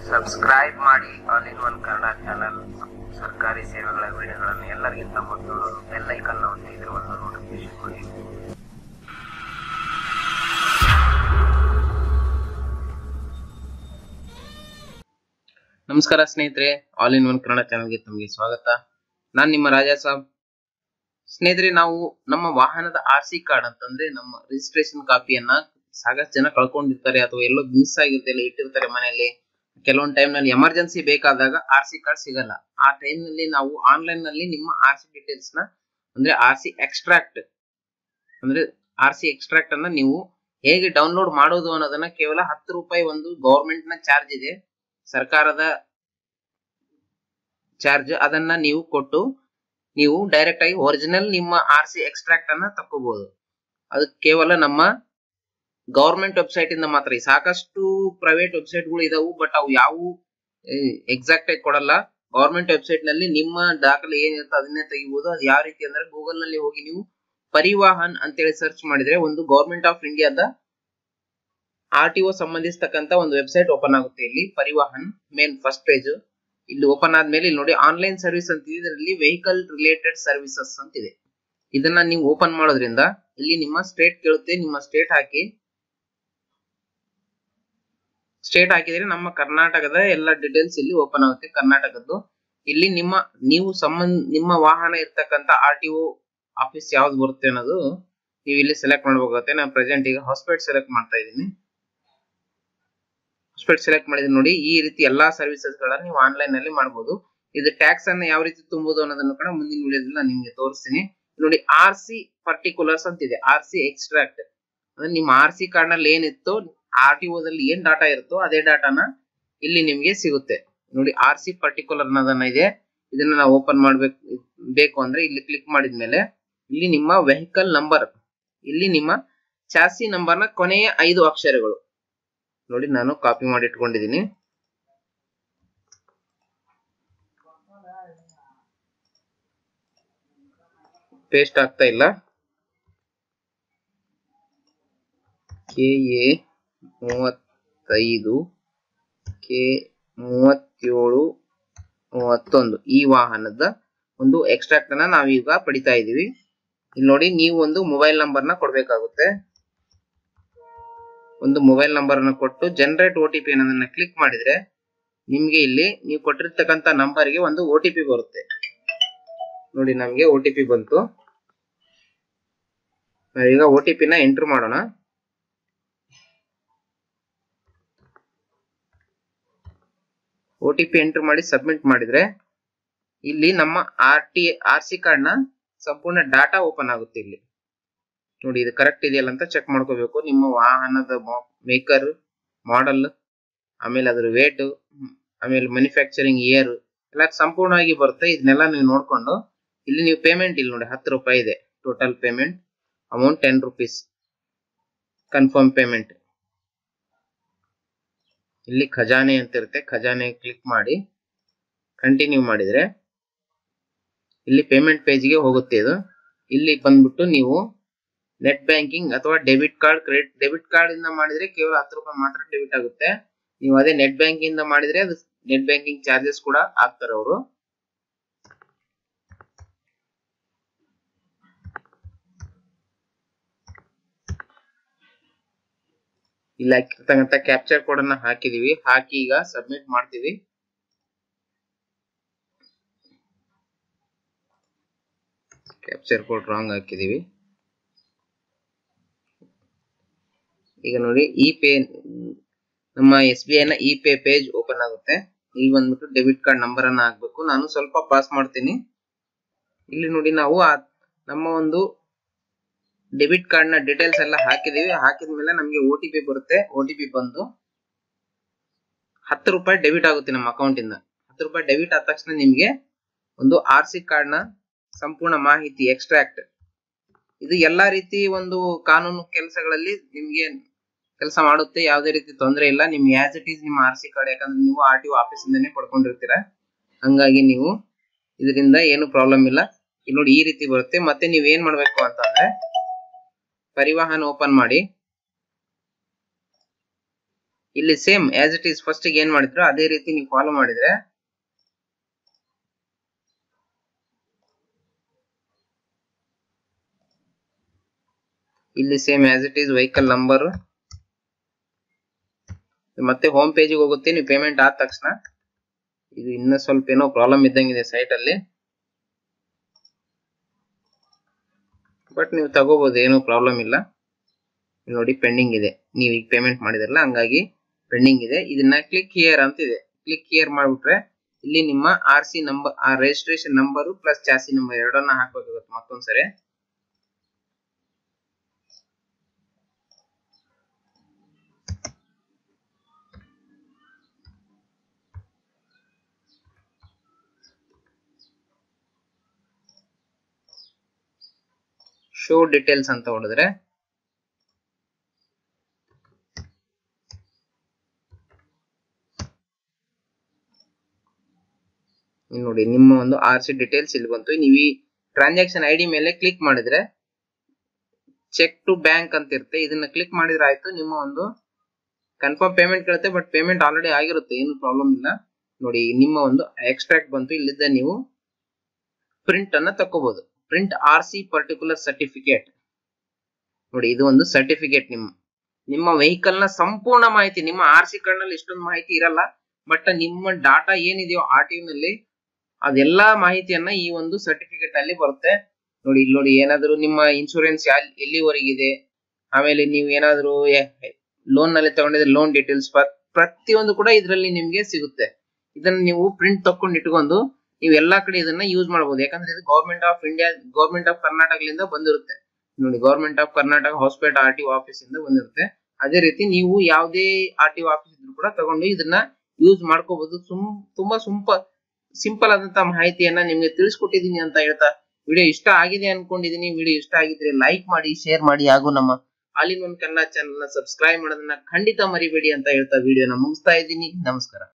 subscribe ಮಾಡಿ all in one Kannada channel ಸರ್ಕಾರಿ ಸೇವೆಗಳ ವಿಡಿಯೋಗಳನ್ನು ಎಲ್ಲರಿಗಿಂತ ಮೊದಲು ಬೆಲ್ ಐಕನ್ ಒತ್ತಿ ಇದರ ಒಂದು ನೋಟಿಫಿಕೇಶನ್ ಕೊಡಿ ನಮಸ್ಕಾರ ಸ್ನೇಹಿತರೆ ಆಲ್ ಇನ್ ಒನ್ ಕನ್ನಡ ಚಾನಲ್ಗೆ ತಮಗೆ ಸ್ವಾಗತ ನಾನ್ ನಿಮ್ಮ ರಾಜಾ ಸಾಬ್ ಸ್ನೇಹಿತರೆ ನಾವು ನಮ್ಮ ವಾಹನದ ಆರ್ ಸಿ ಕಾರ್ಡ್ ಅಂತಂದ್ರೆ ನಮ್ಮ ರಿಜಿಸ್ಟ್ರೇಷನ್ ಕಾಪಿಯನ್ನ ಸಾಕಷ್ಟು ಜನ ಕಳ್ಕೊಂಡಿರ್ತಾರೆ ಅಥವಾ ಎಲ್ಲೋ ಮಿಸ್ ಆಗಿರುತ್ತೆ ಎಲ್ಲ ಇಟ್ಟಿರ್ತಾರೆ ಮನೆಯಲ್ಲಿ ಕೆಲವೊಂದು ಟೈಮ್ ನಲ್ಲಿ ಎಮರ್ಜೆನ್ಸಿ ಬೇಕಾದಾಗ ಆರ್ ಸಿ ಕಾರ್ಡ್ ಸಿಗಲ್ಲ ಆ ಟೈಮ್ ನಲ್ಲಿ ನಾವು ಆನ್ಲೈನ್ ನಲ್ಲಿ ನಿಮ್ಮ ಆರ್ ಸಿ ಡೀಟೇಲ್ಸ್ ನ ಅಂದ್ರೆ ಆರ್ ಸಿ ಎಕ್ಸ್ಟ್ರಾಕ್ಟ್ ಅಂದ್ರೆ ಆರ್ ಸಿ ಎಕ್ಸ್ಟ್ರಾಕ್ಟ್ ಅನ್ನ ನೀವು ಹೇಗೆ ಡೌನ್ಲೋಡ್ ಮಾಡೋದು ಅನ್ನೋದನ್ನ ಕೇವಲ ಹತ್ತು ರೂಪಾಯಿ ಒಂದು ಗವರ್ಮೆಂಟ್ ನ ಚಾರ್ಜ್ ಇದೆ ಸರ್ಕಾರದ ಚಾರ್ಜ್ ಅದನ್ನ ನೀವು ಕೊಟ್ಟು ನೀವು ಡೈರೆಕ್ಟ್ ಆಗಿ ಒರಿಜಿನಲ್ ನಿಮ್ಮ ಆರ್ ಸಿ ಎಕ್ಸ್ಟ್ರಾಕ್ಟ್ ಅನ್ನ ತಕ್ಕೋಬಹುದು ಅದು ಕೇವಲ ನಮ್ಮ ಗವರ್ಮೆಂಟ್ ವೆಬ್ಸೈಟ್ ಇಂದ ಮಾತ್ರ ಈ ಸಾಕಷ್ಟು ಪ್ರೈವೇಟ್ ವೆಬ್ಸೈಟ್ ಗಳು ಇದಾವು ಬಟ್ ಅವು ಯಾವ ಎಕ್ಸಾಕ್ಟ್ ಆಗಿ ಕೊಡಲ್ಲ ಗವರ್ಮೆಂಟ್ ವೆಬ್ಸೈಟ್ ನಲ್ಲಿ ನಿಮ್ಮ ದಾಖಲೆ ಏನಿರುತ್ತೆ ಅದನ್ನೇ ತೆಗಿಬಹುದು ಅದು ಯಾವ ರೀತಿ ಅಂದ್ರೆ ಗೂಗಲ್ ನಲ್ಲಿ ಹೋಗಿ ನೀವು ಪರಿವಾಹನ್ ಅಂತೇಳಿ ಸರ್ಚ್ ಮಾಡಿದ್ರೆ ಒಂದು ಗವರ್ಮೆಂಟ್ ಆಫ್ ಇಂಡಿಯಾದ ಆರ್ ಟಿ ಒ ಸಂಬಂಧಿಸ್ತಕ್ಕಂತ ಒಂದು ವೆಬ್ಸೈಟ್ ಓಪನ್ ಆಗುತ್ತೆ ಇಲ್ಲಿ ಪರಿವಾಹನ್ ಮೇನ್ ಫಸ್ಟ್ ಪೇಜ್ ಇಲ್ಲಿ ಓಪನ್ ಆದ್ಮೇಲೆ ಇಲ್ಲಿ ನೋಡಿ ಆನ್ಲೈನ್ ಸರ್ವಿಸ್ ಅಂತ ಇದೆ ಇದರಲ್ಲಿ ವೆಹಿಕಲ್ ರಿಲೇಟೆಡ್ ಸರ್ವಿಸಸ್ ಅಂತ ಇದೆ ಇದನ್ನ ನೀವು ಓಪನ್ ಮಾಡೋದ್ರಿಂದ ಇಲ್ಲಿ ನಿಮ್ಮ ಸ್ಟೇಟ್ ಕೇಳುತ್ತೆ ನಿಮ್ಮ ಸ್ಟೇಟ್ ಹಾಕಿ ಸ್ಟೇಟ್ ಹಾಕಿದ್ರೆ ನಮ್ಮ ಕರ್ನಾಟಕದ ಎಲ್ಲ ಡೀಟೇಲ್ಸ್ ಇಲ್ಲಿ ಓಪನ್ ಆಗುತ್ತೆ ಕರ್ನಾಟಕದ್ದು ಇಲ್ಲಿ ನಿಮ್ಮ ನೀವು ಸಂಬಂಧ ನಿಮ್ಮ ವಾಹನ ಇರ್ತಕ್ಕಂತ ಆರ್ ಟಿ ಒ ಆಫೀಸ್ ಯಾವ್ದು ಬರುತ್ತೆ ಅನ್ನೋದು ನೀವು ಇಲ್ಲಿ ಸೆಲೆಕ್ಟ್ ಮಾಡಬೇಕಾಗುತ್ತೆ ನಾನು ಪ್ರೆಸೆಂಟ್ ಈಗ ಹಾಸ್ಪಿಟಲ್ ಸೆಲೆಕ್ಟ್ ಮಾಡ್ತಾ ಇದ್ದೀನಿ ಹಾಸ್ಪಿಟಲ್ ಸೆಲೆಕ್ಟ್ ಮಾಡಿದ್ರೆ ನೋಡಿ ಈ ರೀತಿ ಎಲ್ಲಾ ಸರ್ವಿಸಸ್ ಗಳನ್ನ ನೀವು ಆನ್ಲೈನ್ ನಲ್ಲಿ ಮಾಡಬಹುದು ಇದು ಟ್ಯಾಕ್ಸ್ ಅನ್ನ ಯಾವ ರೀತಿ ತುಂಬುದು ಅನ್ನೋದನ್ನು ಕೂಡ ಮುಂದಿನ ವಿಡಿಯೋದಲ್ಲಿ ನಾನು ನಿಮ್ಗೆ ತೋರಿಸ್ತೀನಿ ನೋಡಿ ಆರ್ ಸಿ ಪರ್ಟಿಕ್ಯುಲರ್ಸ್ ಅಂತ ಇದೆ ಆರ್ ಸಿ ಎಕ್ಸ್ಟ್ರಾಕ್ಟ್ ಅಂದ್ರೆ ನಿಮ್ಮ ಆರ್ ಸಿ ಕಾರ್ಡ್ ನಲ್ಲಿ ಏನಿತ್ತು ಆರ್ ಟಿ ಓದಲ್ಲಿ ಏನ್ ಡಾಟಾ ಇರುತ್ತೋ ಅದೇ ಡಾಟಾನ ಇಲ್ಲಿ ನಿಮ್ಗೆ ಸಿಗುತ್ತೆ ನೋಡಿ ಆರ್ ಸಿ ಪರ್ಟಿಕ್ಯುಲರ್ ಅನ್ನೋದನ್ನ ಇದೆ ಇದನ್ನ ನಾವು ಓಪನ್ ಮಾಡ್ಬೇಕು ಬೇಕು ಅಂದ್ರೆ ಇಲ್ಲಿ ಕ್ಲಿಕ್ ಮಾಡಿದ್ಮೇಲೆ ಇಲ್ಲಿ ನಿಮ್ಮ ವೆಹಿಕಲ್ ನಂಬರ್ ಇಲ್ಲಿ ನಿಮ್ಮ ಚಾಸಿ ನಂಬರ್ನ ಕೊನೆಯ ಐದು ಅಕ್ಷರಗಳು ನೋಡಿ ನಾನು ಕಾಪಿ ಮಾಡಿ ಇಟ್ಕೊಂಡಿದ್ದೀನಿ ಪೇಸ್ಟ್ ಆಗ್ತಾ ಇಲ್ಲ ಕೆ ಎ ಮೂವತ್ತೈದು ಕೆ ಮೂವತ್ತೇಳು ಮೂವತ್ತೊಂದು ಈ ವಾಹನದ ಒಂದು ಎಕ್ಸ್ಟ್ರಾಕ್ಟ್ ಅನ್ನ ನಾವೀಗ ಪಡಿತಾ ಇದೀವಿ ಇಲ್ಲಿ ನೋಡಿ ನೀವು ಒಂದು ಮೊಬೈಲ್ ನಂಬರ್ನ ಕೊಡ್ಬೇಕಾಗುತ್ತೆ ಒಂದು ಮೊಬೈಲ್ ನಂಬರ್ ಅನ್ನು ಕೊಟ್ಟು ಜನರೇಟ್ ಒ ಟಿ ಪಿ ಅನ್ನೋದನ್ನ ಕ್ಲಿಕ್ ಮಾಡಿದ್ರೆ ನಿಮ್ಗೆ ಇಲ್ಲಿ ನೀವು ಕೊಟ್ಟಿರ್ತಕ್ಕಂತ ನಂಬರ್ಗೆ ಒಂದು ಒ ಟಿ ಪಿ ಬರುತ್ತೆ ನೋಡಿ ನಮ್ಗೆ ಒ ಟಿ ಪಿ ಬಂತು ನಾವೀಗ ಒ ಟಿ ಪಿನ ಎಂಟರ್ ಮಾಡೋಣ ಒ ಟಿ ಪಿ ಎಂಟರ್ ಮಾಡಿ ಸಬ್ಮಿಟ್ ಮಾಡಿದ್ರೆ ಇಲ್ಲಿ ನಮ್ಮ R T R C card ನ ಸಂಪೂರ್ಣ ಡಾಟಾ ಓಪನ್ ಆಗುತ್ತೆ ಇಲ್ಲಿ ನೋಡಿ ಇದು ಕರೆಕ್ಟ್ ಇದೆಯಲ್ಲ ಅಂತ ಚೆಕ್ ಮಾಡ್ಕೋಬೇಕು ನಿಮ್ಮ ವಾಹನದ ಮೇಕರ್ ಮಾಡೆಲ್ ಆಮೇಲೆ ಅದ್ರ ವೇಟ್ ಆಮೇಲೆ ಮ್ಯಾನುಫ್ಯಾಕ್ಚರಿಂಗ್ ಇಯರ್ ಎಲ್ಲ ಸಂಪೂರ್ಣವಾಗಿ ಬರುತ್ತೆ ಇದನ್ನೆಲ್ಲ ನೀವು ನೋಡ್ಕೊಂಡು ಇಲ್ಲಿ ನೀವು ಪೇಮೆಂಟ್ ಇಲ್ಲಿ ನೋಡಿ ಹತ್ತು ರೂಪಾಯಿ ಇದೆ total payment amount ten rupees confirm payment ಇಲ್ಲಿ ಖಜಾನೆ ಅಂತ ಇರುತ್ತೆ ಖಜಾನೆ ಕ್ಲಿಕ್ ಮಾಡಿ ಕಂಟಿನ್ಯೂ ಮಾಡಿದ್ರೆ ಇಲ್ಲಿ ಪೇಮೆಂಟ್ ಪೇಜ್ಗೆ ಹೋಗುತ್ತೆ ಇದು ಇಲ್ಲಿ ಬಂದ್ಬಿಟ್ಟು ನೀವು ನೆಟ್ ಬ್ಯಾಂಕಿಂಗ್ ಅಥವಾ debit card credit debit card ಇಂದ ಮಾಡಿದ್ರೆ ಕೇವಲ ಹತ್ತು ರೂಪಾಯಿ ಮಾತ್ರ ಡೆಬಿಟ್ ಆಗುತ್ತೆ ನೀವು ಅದೇ ನೆಟ್ ಬ್ಯಾಂಕಿಂಗ್ ಇಂದ ಮಾಡಿದ್ರೆ ಅದು ನೆಟ್ ಬ್ಯಾಂಕಿಂಗ್ ಚಾರ್ಜಸ್ ಕೂಡ ಹಾಕ್ತಾರೆ ಅವರು ಇಲ್ಲಿ ಹಾಕಿರ್ತಕ್ಕಂಥ ಕ್ಯಾಪ್ಚರ್ ಕೋಡ್ ಅನ್ನ ಹಾಕಿದೀವಿ ಹಾಕಿ ಈಗ ಸಬ್ಮಿಟ್ ಮಾಡ್ತೀವಿ ಕ್ಯಾಪ್ಚರ್ ಕೋಡ್ ರಾಂಗ್ ಹಾಕಿದೀವಿ ಈಗ ನೋಡಿ ಇ ಪೇ ನಮ್ಮ ಎಸ್ ಬಿ ಐ ನ ಇ ಪೇ ಪೇಜ್ ಓಪನ್ ಆಗುತ್ತೆ ಇಲ್ಲಿ ಬಂದ್ಬಿಟ್ಟು ಡೆಬಿಟ್ ಕಾರ್ಡ್ ನಂಬರ್ ಅನ್ನ ಹಾಕ್ಬೇಕು ನಾನು ಸ್ವಲ್ಪ ಪಾಸ್ ಮಾಡ್ತೀನಿ ಇಲ್ಲಿ ನೋಡಿ ನಾವು ನಮ್ಮ ಒಂದು ಡೆಬಿಟ್ ಕಾರ್ಡ್ ನ ಡೀಟೇಲ್ಸ್ ಎಲ್ಲ ಹಾಕಿದೀವಿ ಹಾಕಿದ ಮೇಲೆ ನಮಗೆ ಒ ಟಿ ಪಿ ಬರುತ್ತೆ ಒ ಟಿ ಪಿ ಬಂದು ಹತ್ತು ರೂಪಾಯಿ ಡೆಬಿಟ್ ಆಗುತ್ತೆ ನಮ್ಮ ಅಕೌಂಟ್ ಇಂದ ಹತ್ತು ರೂಪಾಯಿ ಡೆಬಿಟ್ ಆದ ತಕ್ಷಣ ನಿಮಗೆ ಒಂದು ಆರ್ ಸಿ ಕಾರ್ಡ್ ನ ಸಂಪೂರ್ಣ ಮಾಹಿತಿ ಎಕ್ಸ್ಟ್ರಾಕ್ಟ್ ಇದು ಎಲ್ಲಾ ರೀತಿ ಒಂದು ಕಾನೂನು ಕೆಲಸಗಳಲ್ಲಿ ನಿಮ್ಗೆ ಕೆಲಸ ಮಾಡುತ್ತೆ ಯಾವುದೇ ರೀತಿ ತೊಂದರೆ ಇಲ್ಲ ನಿಮ್ ಆಸ್ ಇಟ್ ಈಸ್ ನಿಮ್ಮ ಆರ್ ಸಿ ಕಾರ್ಡ್ ಯಾಕಂದ್ರೆ ನೀವು ಆರ್ ಟಿ ಒ ಆಫೀಸ್ ಇಂದಾನೆ ಪಡ್ಕೊಂಡಿರ್ತೀರ ಹಂಗಾಗಿ ನೀವು ಇದರಿಂದ ಏನು ಪ್ರಾಬ್ಲಮ್ ಇಲ್ಲ ಇಲ್ಲಿ ನೋಡಿ ಈ ರೀತಿ ಬರುತ್ತೆ ಮತ್ತೆ ನೀವ್ ಏನ್ ಮಾಡ್ಬೇಕು ಅಂತಂದ್ರೆ ಪರಿವಾಹನ್ ಓಪನ್ ಮಾಡಿ ಇಲ್ಲಿ same as it is first ಏನ್ ಮಾಡಿದ್ರು ಅದೇ ರೀತಿ ನೀವು ಫಾಲೋ ಮಾಡಿದ್ರೆ ಇಲ್ಲಿ same as it is vehicle number ಮತ್ತೆ ಹೋಮ್ ಪೇಜಿಗೆ ಹೋಗುತ್ತೆ ನೀವು ಪೇಮೆಂಟ್ ಆದ ತಕ್ಷಣ ಇದು ಇನ್ನ ಸ್ವಲ್ಪ ಏನೋ ಪ್ರಾಬ್ಲಮ್ ಇದ್ದಂಗಿದೆ ಸೈಟ್ ಅಲ್ಲಿ ಬಟ್ ನೀವು ತಗೋಬಹುದು ಏನೂ ಪ್ರಾಬ್ಲಮ್ ಇಲ್ಲ ಇಲ್ಲಿ ನೋಡಿ ಪೆಂಡಿಂಗ್ ಇದೆ ನೀವು ಈಗ ಪೇಮೆಂಟ್ ಮಾಡಿದ್ರಲ್ಲ ಹಂಗಾಗಿ ಪೆಂಡಿಂಗ್ ಇದೆ ಇದನ್ನ ಕ್ಲಿಕ್ ಹಿಯರ್ ಅಂತ ಇದೆ ಕ್ಲಿಕ್ ಹಿಯರ್ ಮಾಡ್ಬಿಟ್ರೆ ಇಲ್ಲಿ ನಿಮ್ಮ ಆರ್ ಸಿ ನಂಬರ್ ಆ registration number plus chassis number ಎರಡನ್ನ ಹಾಕ್ಬೇಕಾಗುತ್ತೆ ಮತ್ತೊಂದ್ಸರಿ ಶೋ ಡೀಟೇಲ್ಸ್ ಅಂತ ಹೊಡೆದ್ರೆ ಇಲ್ಲಿ ನೋಡಿ ನಿಮ್ಮ ಒಂದು ಆರ್ ಸಿ ಡೀಟೇಲ್ಸ್ ಇಲ್ಲಿ ಬಂತು ನೀವು ಈ ಟ್ರಾನ್ಸಾಕ್ಷನ್ ಐ ಡಿ ಮೇಲೆ ಕ್ಲಿಕ್ ಮಾಡಿದ್ರೆ ಚೆಕ್ ಟು ಬ್ಯಾಂಕ್ ಅಂತ ಇರುತ್ತೆ ಇದನ್ನ ಕ್ಲಿಕ್ ಮಾಡಿದ್ರೆ ಆಯ್ತು ನಿಮ್ಮ ಒಂದು ಕನ್ಫರ್ಮ್ ಪೇಮೆಂಟ್ ಕೇಳುತ್ತೆ ಬಟ್ ಪೇಮೆಂಟ್ ಆಲ್ರೆಡಿ ಆಗಿರುತ್ತೆ ಏನು ಪ್ರಾಬ್ಲಮ್ ಇಲ್ಲ ನೋಡಿ ನಿಮ್ಮ ಒಂದು ಎಕ್ಸ್ಟ್ರಾಕ್ಟ್ ಬಂತು ಇಲ್ಲಿದ್ದ ನೀವು ಪ್ರಿಂಟ್ ಅನ್ನ ತಕೋಬಹುದು print R C particular certificate ನೋಡಿ ಇದು ಒಂದು ಸರ್ಟಿಫಿಕೇಟ್ ನಿಮ್ಮ ನಿಮ್ಮ ವೆಹಿಕಲ್ ನ ಸಂಪೂರ್ಣ ಮಾಹಿತಿ ನಿಮ್ಮ ಆರ್ ಸಿ ಕಾರ್ಡ್ ನಲ್ಲಿ ಇಷ್ಟೊಂದು ಮಾಹಿತಿ ಇರಲ್ಲ ಬಟ್ ನಿಮ್ಮ ಡಾಟಾ ಏನಿದೆಯೋ ಆರ್ ಟಿ ನಲ್ಲಿ ಅದೆಲ್ಲಾ ಮಾಹಿತಿಯನ್ನ ಈ ಒಂದು ಸರ್ಟಿಫಿಕೇಟ್ ಅಲ್ಲಿ ಬರುತ್ತೆ ನೋಡಿ ಇಲ್ಲಿ ನೋಡಿ ಏನಾದ್ರು ನಿಮ್ಮ ಇನ್ಶೂರೆನ್ಸ್ ಎಲ್ಲಿವರೆಗಿದೆ ಆಮೇಲೆ ನೀವು ಏನಾದ್ರು ಲೋನ್ ನಲ್ಲಿ ತಗೊಂಡಿದ್ರೆ ಲೋನ್ ಡೀಟೇಲ್ಸ್ ಪ್ರತಿಯೊಂದು ಕೂಡ ಇದರಲ್ಲಿ ನಿಮ್ಗೆ ಸಿಗುತ್ತೆ ಇದನ್ನ ನೀವು ಪ್ರಿಂಟ್ ತಕೊಂಡು ಇಟ್ಕೊಂಡು ನೀವು ಎಲ್ಲಾ ಕಡೆ ಇದನ್ನ ಯೂಸ್ ಮಾಡಬಹುದು ಯಾಕಂದ್ರೆ ಇದು government of India government of ಕರ್ನಾಟಕದಿಂದ ಬಂದಿರುತ್ತೆ ನೋಡಿ government of Karnataka hospital R T office ಇಂದ ಬಂದಿರುತ್ತೆ ಅದೇ ರೀತಿ ನೀವು ಯಾವುದೇ ಆರ್ ಟಿ ಆಫೀಸ್ ಇದ್ರು ಕೂಡ ತಗೊಂಡು ಇದನ್ನ ಯೂಸ್ ಮಾಡ್ಕೋಬಹುದು ಸುಮ್ ತುಂಬಾ ಸುಂಪ ಸಿಂಪಲ್ ಆದಂತ ಮಾಹಿತಿಯನ್ನ ನಿಮ್ಗೆ ತಿಳಿಸ್ಕೊಟ್ಟಿದೀನಿ ಅಂತ ಹೇಳ್ತಾ ವಿಡಿಯೋ ಇಷ್ಟ ಆಗಿದೆ ಅನ್ಕೊಂಡಿದೀನಿ ವಿಡಿಯೋ ಇಷ್ಟ ಆಗಿದ್ರೆ ಲೈಕ್ ಮಾಡಿ ಶೇರ್ ಮಾಡಿ ಹಾಗೂ ನಮ್ಮ all in one Kannada channel ನ ಸಬ್ಸ್ಕ್ರೈಬ್ ಮಾಡೋದನ್ನ ಖಂಡಿತ ಮರಿಬೇಡಿ ಅಂತ ಹೇಳ್ತಾ ವಿಡಿಯೋನ ಮುಗಿಸ್ತಾ ಇದ್ದೀನಿ ನಮಸ್ಕಾರ